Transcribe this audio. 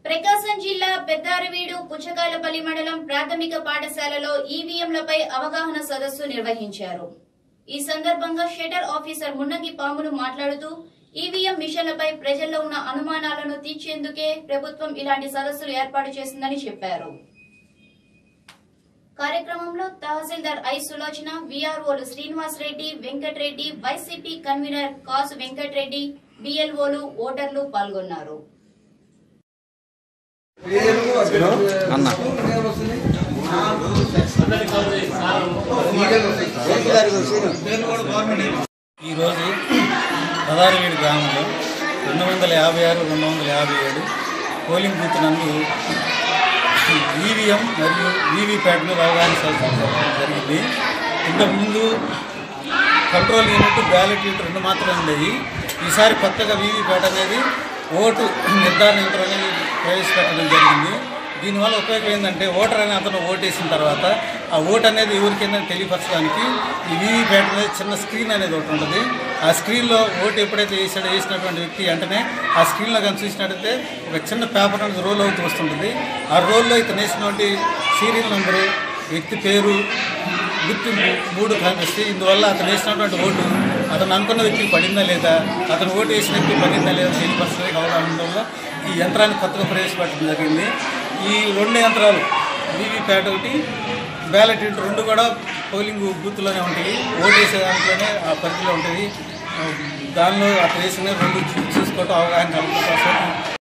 ప్రకాశం జిల్లా పెద్దారవీడు పుచ్చకాయలపల్లి మండలం ప్రాథమిక పాఠశాలలో ఈవీఎంలపై అవగాహన సదస్సు నిర్వహించారు ఈ సందర్భంగా షెటర్ ఆఫీసర్ మున్నంగి పాములు మాట్లాడుతూ ఈవీఎం మిషన్లపై ప్రజల్లో ఉన్న అనుమానాలను తీర్చేందుకే ప్రభుత్వం ఇలాంటి సదస్సులు ఏర్పాటు చేసిందని చెప్పారు కార్యక్రమంలో తహసీల్దార్ ఐ సులోచన విఆర్ఓలు శ్రీనివాస్ రెడ్డి వెంకటరెడ్డి వైసీపీ కన్వీనర్ కాసు వెంకటరెడ్డి బిఎల్ఓలు ఓటర్లు పాల్గొన్నారు అన్న ఈరోజు పదారవీడు గ్రామంలో రెండు వందల యాభై ఆరు రెండు వందల యాభై ఏడు పోలింగ్ బూత్ నందు ఈవీఎం మరియు వీవీప్యాట్ మీద అవగాహన సదస్సు జరగడం జరిగింది ఇంతకుముందు కంట్రోల్ యూనిట్ బ్యాలెట్ యూనిట్ రెండు మాత్రమే ఉండేవి ఈసారి కొత్తగా వీవీప్యాట్ అనేది ఓటు నిర్ధారణ యంత్రం అనేది ప్రవేశపెట్టడం జరిగింది దీనివల్ల ఉపయోగం ఏంటంటే ఓటర్ అనే అతను ఓటేసిన తర్వాత ఆ ఓటు అనేది ఎవరికైందని తెలియపరచడానికి ఈ వీవీప్యాట్ అనేది చిన్న స్క్రీన్ అనేది ఒకటి ఉంటుంది ఆ స్క్రీన్లో ఓటు ఎప్పుడైతే వేసాడో వేసినటువంటి వ్యక్తి వెంటనే ఆ స్క్రీన్లో కానీ చూసినట్టయితే ఒక చిన్న పేపర్ అనేది రోల్ అవుతూ వస్తుంటుంది ఆ రోల్లో ఇతను వేసినటువంటి సీరియల్ నెంబరు వ్యక్తి పేరు గుర్తింపు మూడు కనిపిస్తాయి ఇందువల్ల అతను వేసినటువంటి ఓటు అతను అనుకున్న వ్యక్తికి పడిందా లేదా అతను ఓటు వేసిన వ్యక్తికి పడిందా లేదా తెలియపరచడానికి అవగాహన ఉండడం వల్ల ఈ యంత్రాన్ని కొత్తగా ప్రవేశపెట్టడం జరిగింది ఈ రెండు యంత్రాలు వీవీప్యాట్ ఒకటి బ్యాలెట్ యూనిట్ రెండు కూడా పోలింగ్ బూత్లోనే ఉంటాయి ఓటు వేసే దాంట్లోనే ఆ పరిధిలో ఉంటుంది దానిలో అతను వేసిన రెండు చూసుకోవటం అవగాహన కలగడం కోసం